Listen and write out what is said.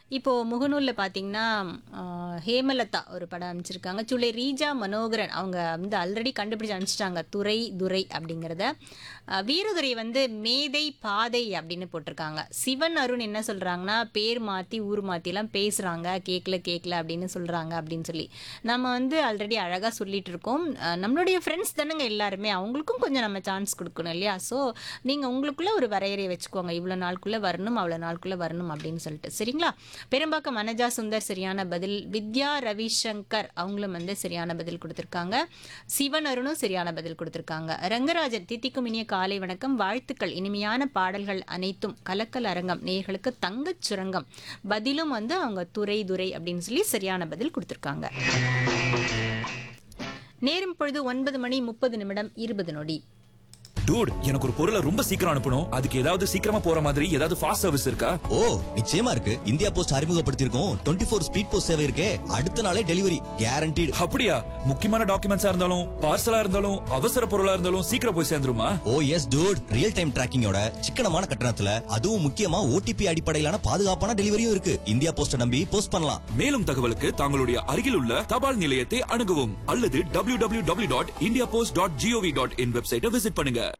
இப்போ முகநூல்ல பாத்தீங்கன்னா ஆஹ், ஹேமலதா ஒரு படம் அனுப்பிச்சிருக்காங்க சுலை ரீஜா மனோகரன் அவங்க வந்து ஆல்ரெடி கண்டுபிடிச்சு அனுப்பிச்சிட்டாங்க துறை துரை அப்படிங்கிறத ஆஹ், வீரதுரை வந்து மேதை பாதை அப்படின்னு போட்டிருக்காங்க சிவன் அருண் என்ன சொல்றாங்கன்னா பேர் மாத்தி ஊர் மாத்திலாம் பேசுறாங்க கேட்கல கேட்கல அப்படின்னு சொல்றாங்க அப்படின்னு சொல்லி நம்ம வந்து ஆல்ரெடி அழகா சொல்லிட்டு இருக்கோம் ஆஹ், நம்மளுடைய ஃப்ரெண்ட்ஸ் தானேங்க எல்லாருமே அவங்களுக்கும் கொஞ்சம் நம்ம சான்ஸ் கொடுக்கணும் இல்லையா ஸோ நீங்க உங்களுக்குள்ள ஒரு வரையறை வச்சுக்கோங்க இவ்வளோ நாளுக்குள்ள வரணும் அவ்வளோ நாளுக்குள்ள வரணும் அப்படின்னு சொல்லிட்டு சரிங்களா பெரும்பாக்கம் மனஜா சுந்தர் சரியான பதில் வித்யா ரவிசங்கர் அவங்களும் வந்து சரியான பதில் கொடுத்துருக்காங்க சிவன் அருணும் சரியான பதில் கொடுத்துருக்காங்க ரங்கராஜன் தித்திக்கும் இனிய காலை வணக்கம் வாழ்த்துக்கள் இனிமையான பாடல்கள் அனைத்தும் கலக்கல் அரங்கம் நேயர்களுக்கு தங்கச் சுரங்கம் பதிலும் வந்து அவங்க துறை துரை அப்படின்னு சொல்லி சரியான பதில் கொடுத்துருக்காங்க நேரம் பொழுது ஒன்பது மணி முப்பது நிமிடம் இருபது நொடி டூட் எனக்கு ஒரு பொருளை ரொம்ப சீக்கிரம் அனுப்பணும் அதுக்கு ஏதாவது சீக்கிரமா போற மாதிரி ஏதாவது ஃபாஸ்ட் சர்வீஸ் இருக்கா ஓ நிச்சயமா இருக்கு இந்தியா போஸ்ட் அறிமுகப்படுத்தியிருக்கோம் டுவெண்ட்டி ஃபோர் ஸ்பீட் போஸ்ட் சேவை இருக்கே அடுத்த நாளே டெலிவரி கேரண்டீடு அப்படியா முக்கியமான டாக்குமெண்ட்ஸா இருந்தாலும் பார்சலா இருந்தாலும் அவசர பொருளா இருந்தாலும் சீக்கிரம் போய் சேர்ந்துருமா oh yes dude real time டிராக்கிங்கோட சிக்கனமான கட்டணத்துல அதுவும் முக்கியமா ஓடிபி அடிப்படையிலான பாதுகாப்பான டெலிவரியும் இருக்கு இந்தியா போஸ்ட நம்பி போஸ்ட் பண்ணலாம் மேலும் தகவலுக்கு தங்களுடைய அருகில் உள்ள தபால் நிலையத்தை அணுகவும் அல்லது www.indiapost.gov.in டாட் வெப்சைட்டை விசிட் பண்ணுங்க